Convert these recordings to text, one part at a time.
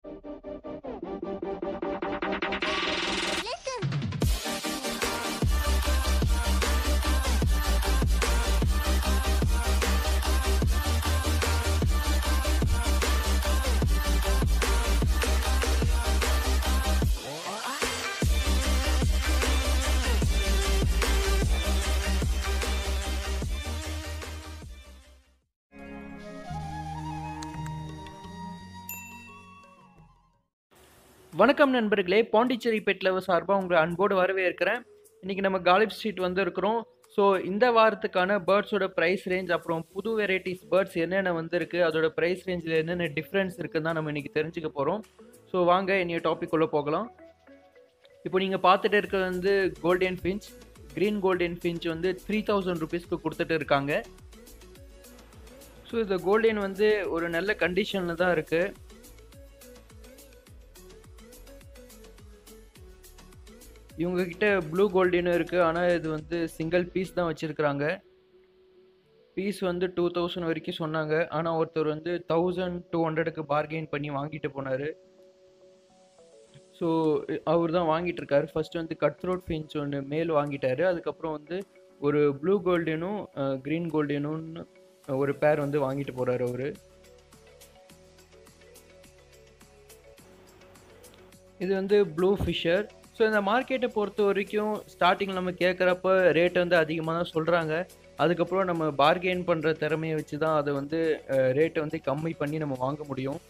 வணக்கம் நண்பர்களே Pondicherry pet lover சார்பாக உங்களை அன்போடு வரவேற்கிறேன் இன்றைக்கி நம்ம காலிப் ஸ்ட்ரீட் வந்திருக்கிறோம் ஸோ இந்த வாரத்துக்கான பேர்ட்ஸோட ப்ரைஸ் ரேஞ்ச் அப்புறம் புது வெரைட்டிஸ் பேர்ட்ஸ் என்னென்ன வந்திருக்கு அதோட ப்ரைஸ் ரேஞ்சில் என்னென்ன டிஃப்ரென்ஸ் இருக்குன்னு தான் நம்ம இன்றைக்கி தெரிஞ்சுக்க போகிறோம் ஸோ வாங்க என்னைய டாபிக் உள்ள போகலாம் இப்போ நீங்கள் பார்த்துட்டு இருக்கிறது வந்து golden finch green golden finch வந்து த்ரீ தௌசண்ட் ருபீஸ்க்கு கொடுத்துட்டு இருக்காங்க ஸோ இந்த கோல்டன் வந்து ஒரு நல்ல கண்டிஷனில் தான் இருக்குது இவங்க கிட்ட ப்ளூ கோல்டினும் இருக்குது ஆனால் இது வந்து சிங்கிள் பீஸ் தான் வச்சுருக்குறாங்க பீஸ் வந்து டூ தௌசண்ட் வரைக்கும் சொன்னாங்க ஆனால் ஒருத்தர் வந்து தௌசண்ட் டூ ஹண்ட்ரடுக்கு பார்கெயின் பண்ணி வாங்கிட்டு போனார் ஸோ அவர் தான் வாங்கிட்டு இருக்காரு ஃபர்ஸ்ட் வந்து கட் த்ரோட் ஃபின்ச் ஒன்று மேல் வாங்கிட்டாரு அதுக்கப்புறம் வந்து ஒரு ப்ளூ கோல்டனும் க்ரீன் கோல்டனும் ஒரு பேர் வந்து வாங்கிட்டு போகிறாரு அவர் இது வந்து ப்ளூ ஃபிஷர் ஸோ இந்த மார்க்கெட்டை பொறுத்த வரைக்கும் ஸ்டார்டிங் நம்ம கேட்குறப்ப ரேட் வந்து அதிகமாக தான் சொல்கிறாங்க அதுக்கப்புறம் நம்ம பார்கெயின் பண்ணுற திறமையை வச்சு தான் அதை வந்து ரேட்டை வந்து கம்மி பண்ணி நம்ம வாங்க முடியும்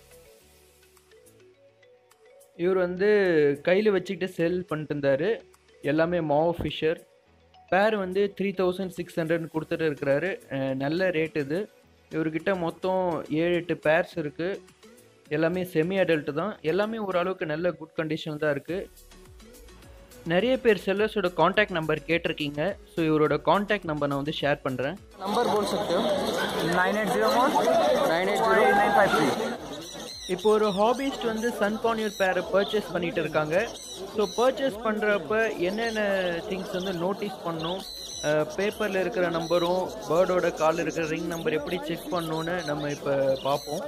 இவர் வந்து கையில் வச்சுக்கிட்டு செல் பண்ணிட்டு இருந்தார் எல்லாமே மாவ் ஃபிஷர் பேர் வந்து த்ரீ தௌசண்ட் சிக்ஸ் ஹண்ட்ரட் கொடுத்துட்டு இருக்கிறாரு நல்ல ரேட் இது இவர்கிட்ட மொத்தம் ஏழு எட்டு பேர்ஸ் இருக்குது எல்லாமே செமி அடல்ட் தான் எல்லாமே ஓரளவுக்கு நல்ல குட் கண்டிஷன் தான் இருக்குது நிறைய பேர் செல்லர்ஸோட காண்டாக்ட் நம்பர் கேட்டிருக்கீங்க ஸோ இவரோட காண்டாக்ட் நம்பர் நான் வந்து ஷேர் பண்ணுறேன் नंबर बोल सकते हो nine eight zero one nine eight zero eight nine five three இப்போ ஒரு ஹாபிஸ்ட் வந்து சன்கானியர் பேரை பர்ச்சேஸ் பண்ணிட்டு இருக்காங்க ஸோ பர்ச்சேஸ் பண்ணுறப்ப என்னென்ன திங்ஸ் வந்து நோட்டீஸ் பண்ணணும் பேப்பரில் இருக்கிற நம்பரும் பேர்டோட கால் இருக்கிற ரிங் நம்பர் எப்படி செக் பண்ணணும்னு நம்ம இப்போ பார்ப்போம்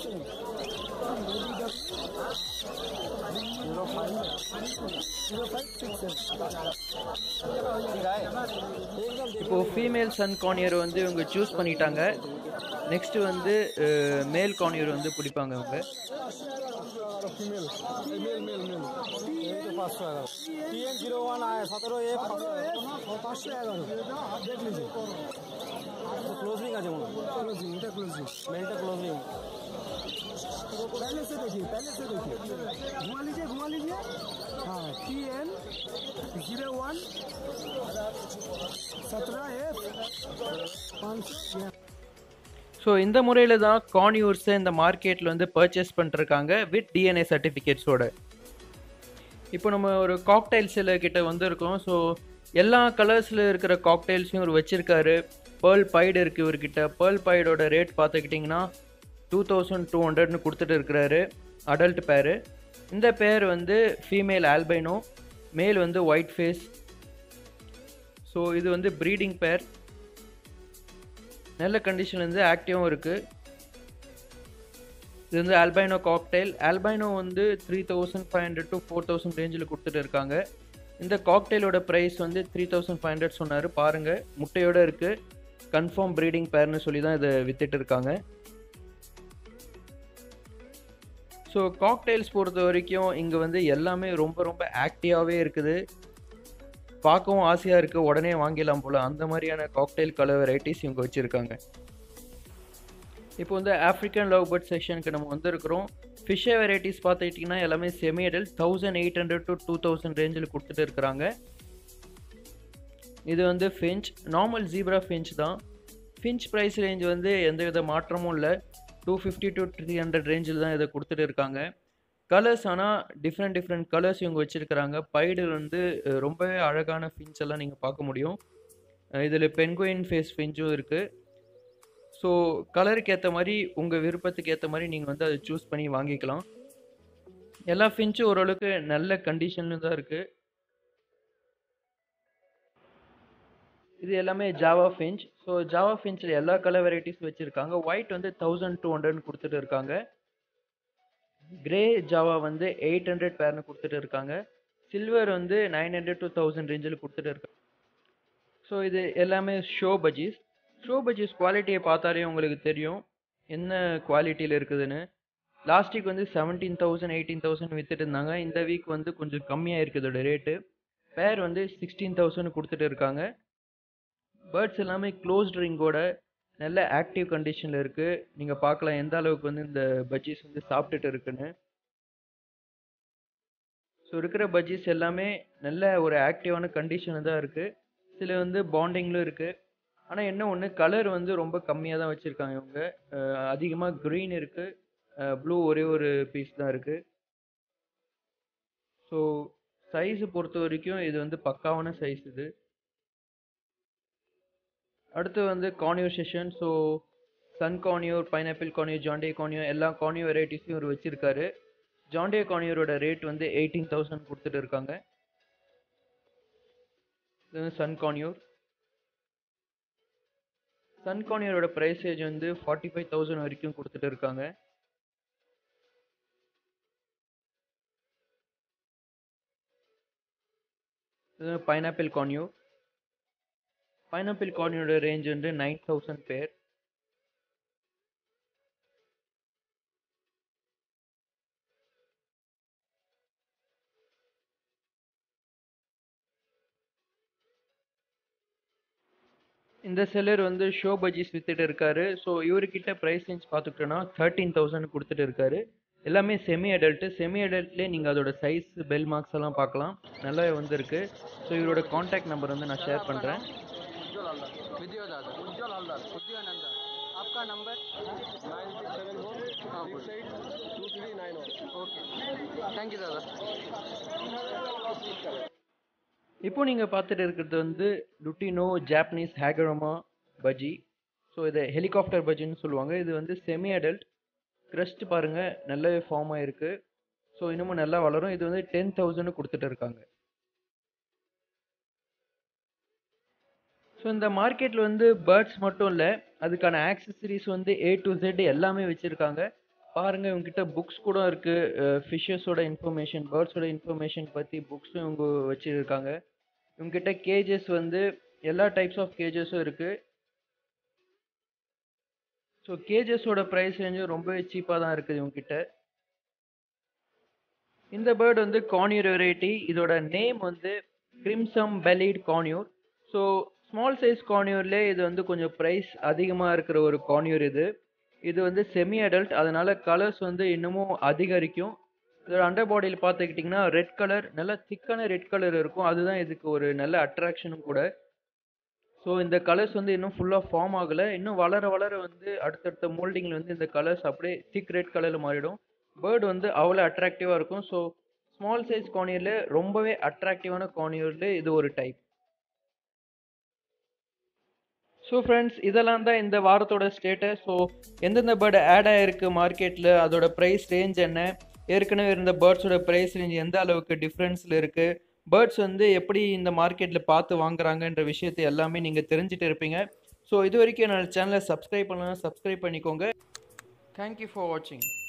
இப்போ ஃபீமேல் சன் கானியர் வந்து இவங்க சூஸ் பண்ணிட்டாங்க நெக்ஸ்ட் வந்து மேல் கானியர் வந்து பிடிப்பாங்க அவங்க टी एन जीरो वन आया सत्रह ए पाँचशो एगारो देख लीजिए क्लोजिंग আছে মনে ক্লোজিং এটা ক্লোজিং মেলটা ক্লোজিং पहले से देखिए पहले से देखिए घुमा लीजिए घुमा लीजिए हाँ टी एन जीरो वन सत्रह एफ पाँच सौ ஸோ இந்த முறையில் தான் கானியூர்ஸை இந்த மார்க்கெட்டில் வந்து பர்ச்சேஸ் பண்ணிருக்காங்க வித் டிஎன்ஏ சர்டிஃபிகேட்ஸோட இப்போ நம்ம ஒரு காக்டைல் சில கிட்ட வந்திருக்கோம் ஸோ எல்லா கலர்ஸில் இருக்கிற காக்டைல்ஸையும் இவர் வச்சுருக்காரு பேர்ல் பைடு இருக்குது இவர்கிட்ட பேர்ல் பைடோட ரேட் பார்த்துக்கிட்டிங்கன்னா டூ தௌசண்ட் டூ ஹண்ட்ரட்னு கொடுத்துட்டு இருக்கிறாரு அடல்ட் பேரு இந்த பேர் வந்து ஃபீமேல் ஆல்பைனோ மேல் வந்து ஒயிட் ஃபேஸ் ஸோ இது வந்து ப்ரீடிங் பேர் நல்ல கண்டிஷன் வந்து ஆக்டிவாகவும் இருக்குது இது வந்து ஆல்பைனோ காக்டைல் ஆல்பைனோ வந்து three thousand five hundred to four thousand ரேஞ்சில் கொடுத்துட்டு இருக்காங்க இந்த காக்டைலோட ப்ரைஸ் வந்து த்ரீ தௌசண்ட் ஃபைவ் ஹண்ட்ரட் சொன்னார் பாருங்கள் முட்டையோடு இருக்குது கன்ஃபார்ம் ப்ரீடிங் பேர்னு சொல்லி தான் இதை வித்துட்டு இருக்காங்க ஸோ காக்டைல்ஸ் பொறுத்த வரைக்கும் இங்கே வந்து எல்லாமே ரொம்ப ரொம்ப ஆக்டிவாகவே இருக்குது பார்க்கவும் ஆசையாக இருக்குது உடனே வாங்கிடலாம் போல் அந்த மாதிரியான காக்டைல் கலர் வெரைட்டிஸ் இவங்க வச்சுருக்காங்க இப்போ வந்து ஆஃப்ரிக்கன் லவ் பேர்ட் செக்ஷனுக்கு நம்ம வந்திருக்கிறோம் ஃபிஷ்ஷை வெரைட்டிஸ் பார்த்துக்கிட்டிங்கன்னா எல்லாமே semi adult thousand eight hundred to two thousand ரேஞ்சில் கொடுத்துட்டு இருக்கிறாங்க இது வந்து ஃபின்ச் நார்மல் ஜீப்ரா ஃபின்ச் தான் ஃபின்ச் ப்ரைஸ் ரேஞ்ச் வந்து எந்த வித மாற்றமும் இல்லை two fifty to three hundred range தான் இதை கொடுத்துட்டு இருக்காங்க கலர்ஸ் ஆனால் டிஃப்ரெண்ட் டிஃப்ரெண்ட் கலர்ஸ் இவங்க வச்சுருக்கிறாங்க பைடு வந்து அஹ், ரொம்பவே அழகான ஃபின்ச் எல்லாம் நீங்கள் பார்க்க முடியும் இதில் பென்குயின் ஃபேஸ் ஃபின்ச்சும் இருக்குது ஸோ கலருக்கு ஏற்ற மாதிரி உங்கள் விருப்பத்துக்கு ஏற்ற மாதிரி நீங்கள் வந்து அதை சூஸ் பண்ணி வாங்கிக்கலாம் எல்லா ஃபின்ச்சும் ஓரளவுக்கு நல்ல கண்டிஷன்ல தான் இருக்குது இது எல்லாமே ஜாவா ஃபின்ச் ஸோ ஜாவா ஃபின்ச்சில் எல்லா கலர் வெரைட்டிஸ் வச்சுருக்காங்க ஒயிட் வந்து தௌசண்ட் டூ ஹண்ட்ரட் கொடுத்துட்டு இருக்காங்க கிரே ஜாவா வந்து எயிட் ஹண்ட்ரட் பேர்னு கொடுத்துட்டு இருக்காங்க சில்வர் வந்து நைன் ஹண்ட்ரட் டு தௌசண்ட் ரேஞ்சில் கொடுத்துட்டு இருக்காங்க ஸோ இது எல்லாமே ஷோ பஜ்ஜீஸ் ஷோ பஜ்ஜீஸ் குவாலிட்டியை பார்த்தாலே உங்களுக்கு தெரியும் என்ன குவாலிட்டியில் இருக்குதுன்னு லாஸ்ட் வீக் வந்து செவன்டீன் தௌசண்ட் எயிட்டீன் தௌசண்ட் வித்துட்டு இருந்தாங்க இந்த வீக் வந்து கொஞ்சம் கம்மியாக இருக்குது இதோட ரேட்டு பேர் வந்து சிக்ஸ்டீன் தௌசண்ட் கொடுத்துட்டு இருக்காங்க பேர்ட்ஸ் எல்லாமே க்ளோஸ்ட் ரிங்கோட நல்ல ஆக்டிவ் கண்டிஷனில் இருக்குது நீங்கள் பார்க்கலாம் எந்த அளவுக்கு வந்து இந்த பஜ்ஜீஸ் வந்து சாப்பிட்டுட்டு இருக்குன்னு ஸோ இருக்கிற பஜ்ஜீஸ் எல்லாமே நல்ல ஒரு ஆக்டிவான கண்டிஷனில் தான் இருக்குது சில வந்து பாண்டிங்லும் இருக்குது ஆனால் என்ன ஒன்று கலர் வந்து ரொம்ப கம்மியாக தான் வச்சுருக்காங்க இவங்க அதிகமாக க்ரீன் இருக்குது ப்ளூ ஒரே ஒரு பீஸ் தான் இருக்குது ஸோ சைஸு பொறுத்த வரைக்கும் இது வந்து பக்காவான சைஸ் இது அடுத்து வந்து conure section so sun conure pineapple conure jenday conure எல்லா கார்னியூர் வெரைட்டிஸையும் இவர் வச்சிருக்காரு ஜாண்டே கார்னியூரோட ரேட் வந்து எயிட்டீன் தௌசண்ட் கொடுத்துட்டு இருக்காங்க இது வந்து சன் கார்னியூர் சன் கார்னியரோட ப்ரைஸேஜ் வந்து ஃபார்ட்டி ஃபைவ் தௌசண்ட் வரைக்கும் கொடுத்துட்டு இருக்காங்க இது பைனாப்பிள் கார்னியூ பைனாப்பிள் கார்னியோட ரேஞ்ச் வந்து நைன் தௌசண்ட் பேர் இந்த செல்லர் வந்து ஷோ பஜ்ஜீஸ் வித்துட்டு இருக்காரு ஸோ இவர்கிட்ட ப்ரைஸ் ரேஞ்ச் பார்த்துக்கிட்டோன்னா தேர்ட்டீன் தௌசண்ட் கொடுத்துட்டு இருக்காரு எல்லாமே செமி அடல்ட்டு செமி அடல்ட்லேயே நீங்கள் அதோட சைஸ் பெல் மார்க்ஸ் எல்லாம் பார்க்கலாம் நல்லா வந்திருக்கு ஸோ இவரோட காண்டாக்ட் நம்பர் வந்து நான் ஷேர் பண்ணுறேன் उज्जवल हल्दर विजय दादा उज्जवल हल्दर उज्जवनंदन आपका number nine six seven four six eight two three nine one okay thank you दादा இப்போ நீங்கள் பார்த்துட்டு இருக்கிறது வந்து லுட்டினோ ஜாப்பனீஸ் ஹேகரமா பஜ்ஜி ஸோ இதை ஹெலிகாப்டர் பஜ்ஜின்னு சொல்லுவாங்க இது வந்து செமி அடல்ட் க்ரஸ்ட் பாருங்கள் நல்லாவே ஃபார்ம் ஆயிருக்கு ஸோ இன்னமும் நல்லா வளரும் இது வந்து டென் தௌசண்ட் கொடுத்துட்டு இருக்காங்க ஸோ இந்த மார்க்கெட்டில் வந்து பேர்ட்ஸ் மட்டும் இல்லை அதுக்கான ஆக்சசரிஸ் வந்து ஏ டு Z எல்லாமே வச்சுருக்காங்க பாருங்கள் இவங்ககிட்ட புக்ஸ் கூட இருக்குது ஃபிஷ்ஷஸோட இன்ஃபர்மேஷன் பேர்ட்ஸோட இன்ஃபர்மேஷன் பற்றி புக்ஸும் இவங்க வச்சுருக்காங்க இவங்ககிட்ட கேஜஸ் வந்து எல்லா டைப்ஸ் ஆஃப் கேஜஸும் இருக்குது ஸோ கேஜஸோட ப்ரைஸ் ரேஞ்சும் ரொம்பவே சீப்பாக தான் இருக்குது இவங்ககிட்ட இந்த பேர்டு வந்து கார்னியூர் வெரைட்டி இதோட நேம் வந்து crimson bellied conure so small size கார்னியூர்லே இது வந்து கொஞ்சம் ப்ரைஸ் அதிகமாக இருக்கிற ஒரு கார்னியூர் இது இது வந்து செமி அடல்ட் அதனால கலர்ஸ் வந்து இன்னமும் அதிகரிக்கும் இதோட அண்டர் பாடியில் பார்த்துக்கிட்டிங்கன்னா ரெட் கலர் நல்ல திக்கான ரெட் கலர் இருக்கும் அதுதான் இதுக்கு ஒரு நல்ல அட்ராக்ஷனும் கூட ஸோ இந்த கலர்ஸ் வந்து இன்னும் ஃபுல்லாக ஃபார்ம் ஆகலை இன்னும் வளர வளர வந்து அடுத்தடுத்த மோல்டிங்கில் வந்து இந்த கலர்ஸ் அப்படியே திக் ரெட் கலரில் மாறிடும் பேர்டு வந்து அவ்வளோ அட்ராக்டிவாக இருக்கும் ஸோ ஸ்மால் சைஸ் கார்னியரில் ரொம்பவே அட்ராக்டிவான கார்னியரில் இது ஒரு டைப் ஸோ ஃப்ரெண்ட்ஸ் இதெல்லாம் தான் இந்த வாரத்தோட ஸ்டேட்டஸ் ஸோ எந்தெந்த பேர்டு ஆட் ஆகிருக்கு மார்க்கெட்டில் அதோட ப்ரைஸ் ரேஞ்ச் என்ன ஏற்கனவே இருந்த பேர்ட்ஸோட ப்ரைஸ் ரேஞ்ச் எந்த அளவுக்கு டிஃப்ரென்ஸில் இருக்குது பேர்ட்ஸ் வந்து எப்படி இந்த மார்க்கெட்டில் பார்த்து வாங்குறாங்கன்ற விஷயத்தை எல்லாமே நீங்கள் தெரிஞ்சுட்டு இருப்பீங்க ஸோ இது வரைக்கும் என்னோட சேனலை சப்ஸ்கிரைப் பண்ணலாம் சப்ஸ்கிரைப் பண்ணிக்கோங்க தேங்க்யூ ஃபார் வாட்சிங்